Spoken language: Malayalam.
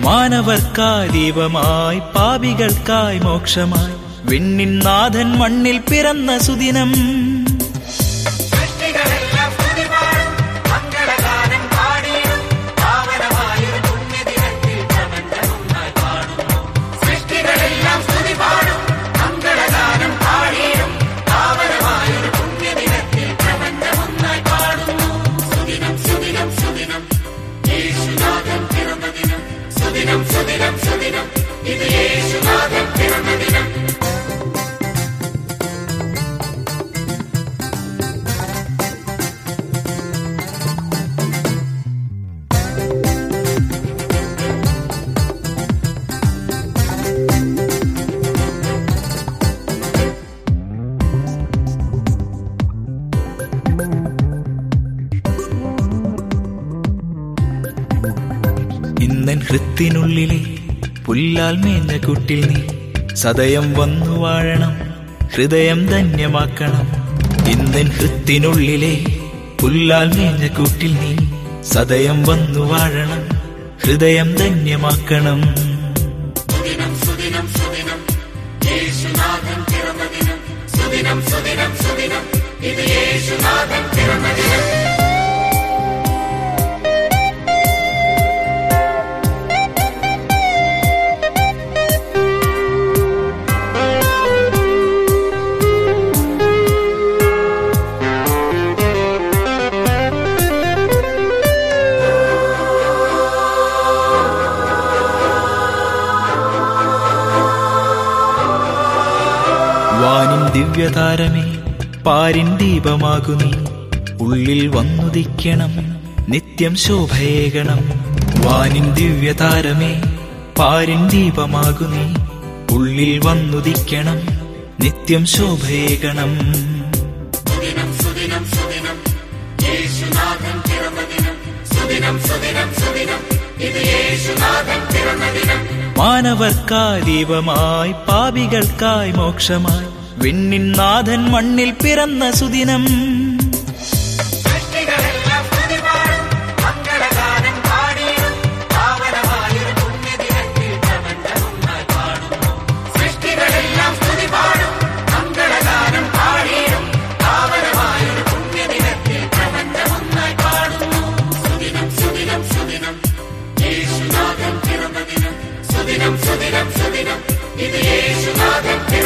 മാനവർക്കായി ദീപമായി പാപികൾക്കായി മോക്ഷമായി വിണ്ണിൻ നാഥൻ മണ്ണിൽ പിറന്ന സുദിനം സൃഷ്ടികളെല്ലാം സ്തുതിപാടും മംഗളഗാനം പാടിയിടും പാവനമായൊരു പുണ്യദിനത്തിൽ പ്രപഞ്ചമൊന്നായി പാടുന്നു സൃഷ്ടികളെല്ലാം സ്തുതിപാടും മംഗളഗാനം പാടിയിടും പാവനമായൊരു പുണ്യദിനത്തിൽ പ്രപഞ്ചമൊന്നായി പാടുന്നു സുദിനം സുദിനം സുദിനം യേശുനാഥൻ പിറന്ന ദിനം സുദിനം സുദിനം സുദിനം ഇത് യേശുനാഥൻ പിറന്ന ദിനം ഇന്നൻ ഹൃത്തിനുള്ളിലെ പുല്ലാൽ മേഞ്ഞ കുട്ടിൽ നീ സദയം വന്നു വാഴണം ഹൃദയം ധന്യമാക്കണം ഇന്നൻ ഹൃത്തിനുള്ളിലെ പുല്ലാൽ മേഞ്ഞ കുട്ടിൽ നീ സദയം വന്നു വാഴണം ഹൃദയം ധന്യമാക്കണം സുദിനം സുദിനം സുദിനം യേശുനാഥൻ പിറന്ന ദിനം സുദിനം സുദിനം സുദിനം ഇത് യേശുനാഥൻ പിറന്ന ദിനം വാനിൻ ദിവ്യതാരമേ പാരിൻ ദീപമാകു നീ ഉള്ളിൽ വന്നുദിക്കണം നിത്യം ശോഭയേകണം വാനിൻ ദിവ്യതാരമേ പാരിൻ ദീപമാകു നീ ഉള്ളിൽ വന്നുദിക്കണം നിത്യം ശോഭയേകണം സുദിനം സുദിനം സുദിനം യേശുനാഥൻ പിറന്ന ദിനം സുദിനം സുദിനം സുദിനം ഇത് യേശുനാഥൻ പിറന്ന ദിനം മാനവർക്കായി ദീപമായി പാപികൾക്കായി മോക്ഷമായി വിണ്ണിൻ നാഥൻ മണ്ണിൽ പിറന്ന സുദിനം സൃഷ്ടികളെല്ലാം സ്തുതിപാടും മംഗളഗാനം പാടിയിടും പാവനമായൊരു പുണ്യദിനത്തിൽ പ്രപഞ്ചമൊന്നായി പാടുന്നു സൃഷ്ടികളെല്ലാം സ്തുതിപാടും മംഗളഗാനം പാടിയിടും പാവനമായൊരു പുണ്യദിനത്തിൽ പ്രപഞ്ചമൊന്നായി പാടുന്നു സുദിനം സുദിനം സുദിനം യേശുനാഥൻ പിറന്ന ദിനം സുദിനം സുദിനം സുദിനം ഇത് യേശുനാഥൻ പിറന്ന